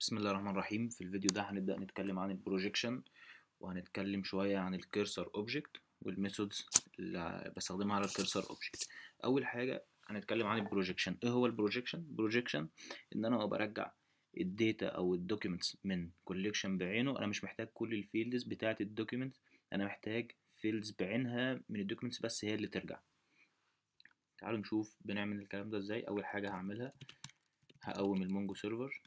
بسم الله الرحمن الرحيم في الفيديو ده هنبدأ نتكلم عن البروجيكشن وهنتكلم شوية عن الكيرسر اوبجكت والميثودز اللي بستخدمها على الكيرسر اوبجكت أول حاجة هنتكلم عن البروجيكشن ايه هو البروجيكشن بروجيكشن ان انا برجع الداتا او الدوكيومنتس من كوليكشن بعينه انا مش محتاج كل الفيلدز بتاعه الدوكيومنت انا محتاج فيلدز بعينها من الدوكيومنتس بس هي اللي ترجع تعالوا نشوف بنعمل الكلام ده ازاي اول حاجه هعملها هقوم المونجو سيرفر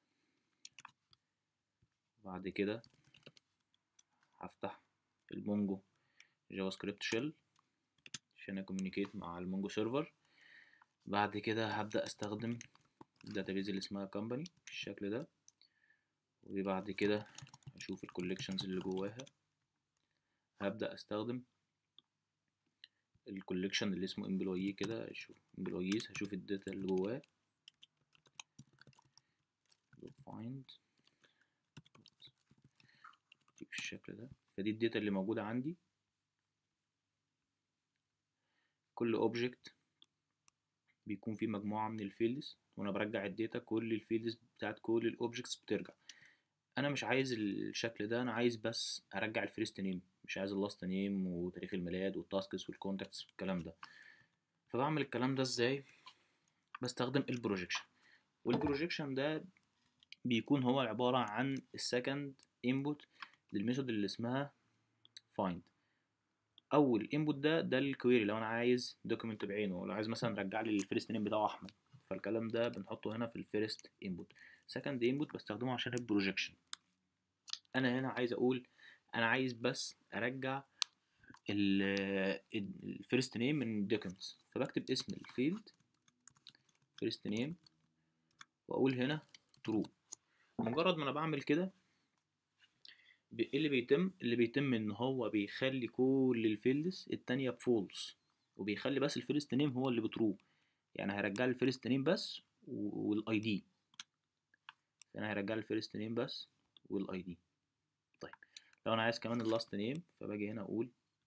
بعد كده هفتح المونجو جافا سكريبت شيل عشان اكوميونيكيت مع المونجو سيرفر بعد كده هبدأ استخدم الداتابيز اللي اسمها كومباني بالشكل ده وبعد كده اشوف الكوليكشنز اللي جواها هبدأ استخدم الكوليكشن اللي اسمه امبلويي كده اشوف امبلويز هشوف الداتا اللي جواه find بالشكل ده فدي الداتا اللي موجودة عندي كل اوبجكت بيكون فيه مجموعة من الفيلدز وانا برجع الداتا كل الفيلدز بتاعت كل الاوبجكتس بترجع انا مش عايز الشكل ده انا عايز بس ارجع الفيرست نيم مش عايز اللاست نيم وتاريخ الميلاد والتاسكس والكونتاكتس والكلام ده فبعمل الكلام ده ازاي بستخدم البروجيكشن والبروجيكشن ده بيكون هو عبارة عن السكند انبوت للميثود اللي اسمها find اول انبوت ده ده الكويري لو انا عايز دوكيمنت بعينه لو عايز مثلا رجع لي الفيرست نيم بتاعه احمد فالكلام ده بنحطه هنا في الفيرست انبوت سكند انبوت بستخدمه عشان البروجيكشن انا هنا عايز اقول انا عايز بس ارجع الفيرست نيم من الدوكيمنتس فبكتب اسم الفيلد فيرست نيم واقول هنا true مجرد ما انا بعمل كده ايه اللي بيتم اللي بيتم ان هو بيخلي كل الفيلدز التانية بفولس وبيخلي بس الفيرست نيم هو اللي بترو يعني هيرجع لي الفيرست نيم بس والاي دي انا هيرجع لي الفيرست نيم بس والاي دي طيب لو انا عايز كمان اللاست نيم فباجي هنا اقول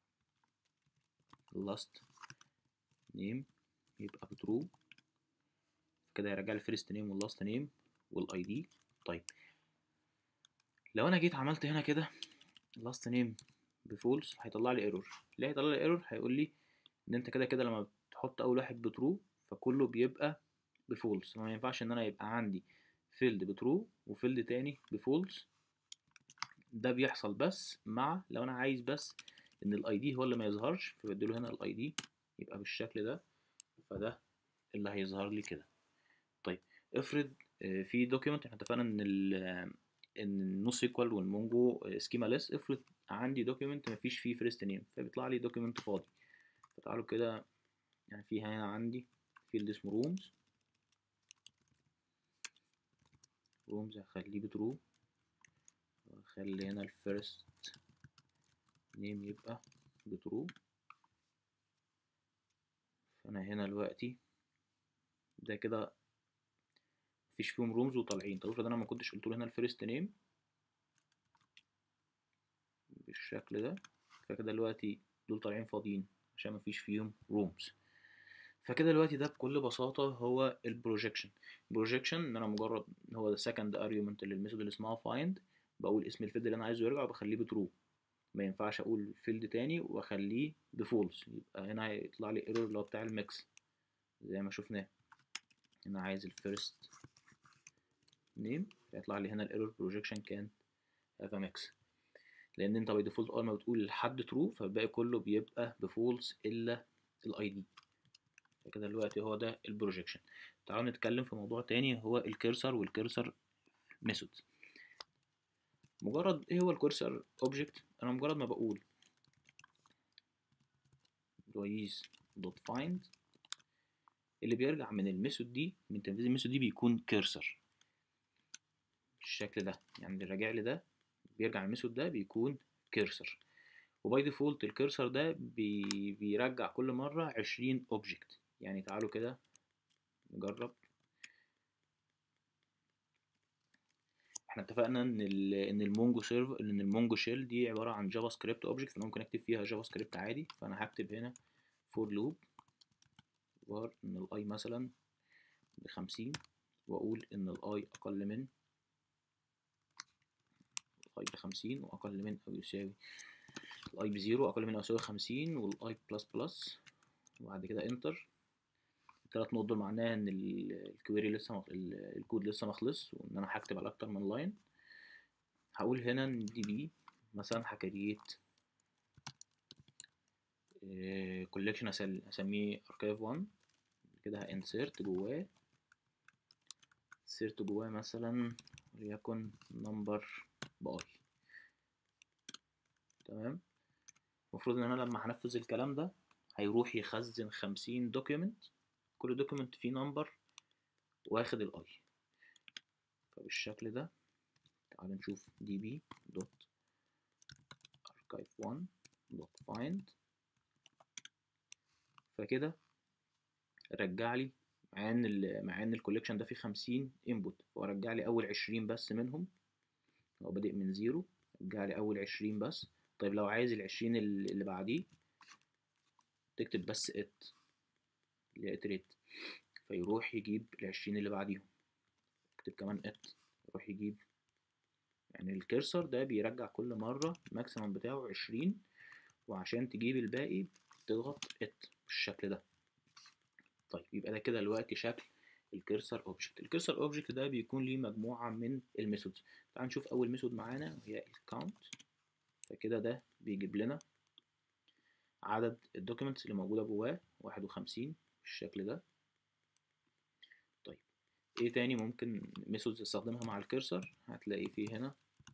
اللاست نيم يبقى بترو كده هيرجع لي الفيرست نيم واللاست نيم والاي دي طيب لو انا جيت عملت هنا كده لاست نيم بفولس هيطلع لي ايرور ليه هيطلع لي ايرور هيقول لي ان انت كده كده لما بتحط اول واحد بترو فكله بيبقى بفولس ما ينفعش ان انا يبقى عندي فيلد بترو وفيلد تاني بفولس ده بيحصل بس مع لو انا عايز بس ان الاي دي هو اللي ما يظهرش فبديله هنا الاي دي يبقى بالشكل ده فده اللي هيظهر لي كده طيب افرض في دوكيمنت احنا اتفقنا ان ال ان النو سيكوال والمونجو سكيما ليس افرض عندي دوكيمنت مفيش فيه فيرست نيم فبيطلع لي دوكيمنت فاضي فتعالوا كده يعني في هنا عندي فيلد اسمه رومز رومز هخليه بترو واخلي هنا الفيرست نيم يبقى بترو فانا هنا دلوقتي ده كده مفيش فيهم رومز وطالعين طب افرض انا ما كنتش قلت له هنا الفيرست نيم بالشكل ده فكده دلوقتي دول طالعين فاضيين عشان مفيش فيهم رومز فكده دلوقتي ده بكل بساطة هو البروجيكشن البروجيكشن ان انا مجرد هو ده سكند اريومنت للميثود اللي اسمها find بقول اسم الفيلد اللي انا عايزه يرجع وبخليه بترو ما ينفعش اقول فيلد تاني واخليه بفولس يبقى هنا هيطلع لي ايرور اللي هو بتاع الميكس زي ما شفناه هنا عايز الفيرست نيم فيطلع لي هنا الايرور بروجيكشن كان هاف ميكس لان انت باي ديفولت اول ما بتقول لحد ترو فالباقي كله بيبقى بفولس الا الاي دي فكده دلوقتي هو ده البروجيكشن تعالوا نتكلم في موضوع تاني هو الكيرسر والكيرسر ميثود مجرد ايه هو الكيرسر اوبجكت انا مجرد ما بقول employees دوت find اللي بيرجع من الميثود دي من تنفيذ الميثود دي بيكون كيرسر بالشكل ده يعني اللي راجع لي ده بيرجع الميثود ده بيكون كيرسر وباي ديفولت الكيرسر ده بي بيرجع كل مرة عشرين اوبجكت يعني تعالوا كده نجرب احنا اتفقنا ان ان المونجو سيرف ان المونجو شيل دي عبارة عن جافا سكريبت اوبجكت فانا ممكن اكتب فيها جافا سكريبت عادي فانا هكتب هنا فور لوب var ان الاي مثلا بخمسين واقول ان الاي اقل من الاي بخمسين واقل من او يساوي الاي بزيرو اقل من او يساوي خمسين والاي بلس بلس وبعد كده انتر التلات نقط دول معناها ان الكويري لسه مخ... الكود لسه مخلص وان انا هكتب على اكتر من لاين هقول هنا ان دي بي مثلا هكريت كوليكشن اسميه اركايف 1 كده هانسيرت جواه سيرت جواه مثلا وليكن نمبر باي تمام المفروض ان انا لما هنفذ الكلام ده هيروح يخزن خمسين دوكيمنت كل دوكيمنت فيه نمبر واخد الاي فبالشكل ده تعال نشوف دي بي دوت archive 1 دوت find فكده رجع لي مع ان ال مع ان الكوليكشن ده فيه 50 انبوت هو رجع لي اول 20 بس منهم هو بادئ من زيرو رجع لي اول 20 بس طيب لو عايز ال 20 اللي بعديه تكتب بس ات اللي هي اتريت فيروح يجيب ال 20 اللي بعديهم اكتب كمان ات يروح يجيب يعني الكرسر ده بيرجع كل مرة الماكسيمم بتاعه 20 وعشان تجيب الباقي تضغط ات بالشكل ده طيب يبقى ده كده دلوقتي شكل الكرسر اوبجكت الكرسر اوبجكت ده بيكون ليه مجموعه من الميثودز تعال نشوف اول ميثود معانا وهي الكاونت فكده ده بيجيب لنا عدد الدوكيومنتس اللي موجوده جواه 51 بالشكل ده طيب ايه تاني ممكن ميثودز استخدمها مع الكرسر هتلاقي فيه هنا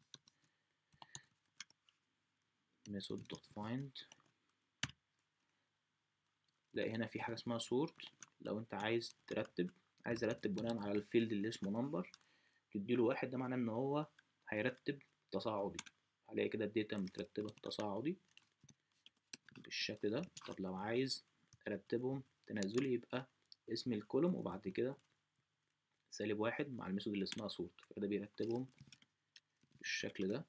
ميثود دوت فايند تلاقي هنا في حاجه اسمها سورت لو انت عايز ترتب عايز ارتب بناء على الفيلد اللي اسمه نمبر تديله واحد ده معناه ان هو هيرتب تصاعدي هلاقي كده الداتا مترتبه تصاعدي بالشكل ده طب لو عايز ارتبهم تنازلي يبقى اسم الكولوم وبعد كده سالب واحد مع الميثود اللي اسمها سورت فكده بيرتبهم بالشكل ده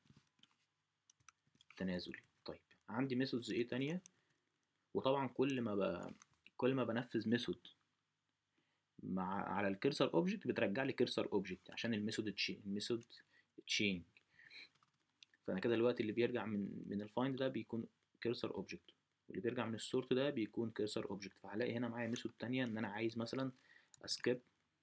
تنازلي طيب عندي ميثودز ايه تانية وطبعا كل ما ب... كل ما بنفذ ميثود مع على الكرسر اوبجكت بترجع لي كرسر اوبجكت عشان الميثود تشين الميثود تشين فانا كده دلوقتي اللي بيرجع من من الفايند ده بيكون كرسر اوبجكت واللي بيرجع من السورت ده بيكون كرسر اوبجكت فهلاقي هنا معايا ميثود تانية ان انا عايز مثلا اسكيب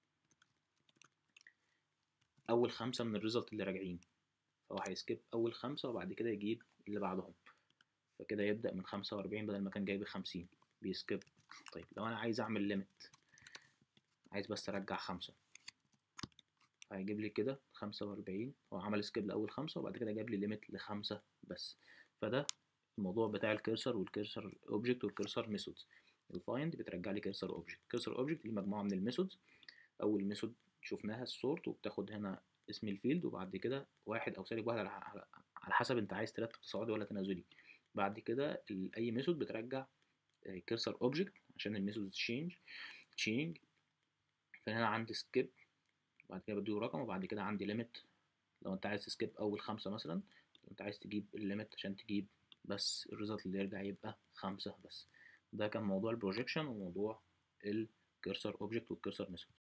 اول خمسة من الريزلت اللي راجعين فهو هيسكيب اول خمسة وبعد كده يجيب اللي بعدهم فكده يبدأ من خمسة وأربعين بدل ما كان جايب خمسين بيسكيب طيب لو أنا عايز أعمل ليميت عايز بس أرجع خمسة هيجيب لي كده خمسة وأربعين هو عمل سكيب لأول خمسة وبعد كده جاب لي ليميت لخمسة بس فده الموضوع بتاع الكرسر والكرسر اوبجكت والكرسر ميثودز الفايند بترجع لي كرسر اوبجكت كرسر اوبجكت دي مجموعة من الميثودز أول ميثود شفناها السورت وبتاخد هنا اسم الفيلد وبعد كده واحد أو سالب واحد على على حسب أنت عايز ترتب تصاعدي ولا تنازلي بعد كده اي ميثود بترجع كرسر اوبجكت عشان الميثود تشينج تشينج فهنا عندي سكيب بعد كده بديه رقم وبعد كده عندي ليميت لو انت عايز تسكيب اول خمسة مثلا لو انت عايز تجيب الليميت عشان تجيب بس الريزلت اللي يرجع يبقى خمسة بس ده كان موضوع البروجيكشن وموضوع الكرسر اوبجكت والكرسر ميثود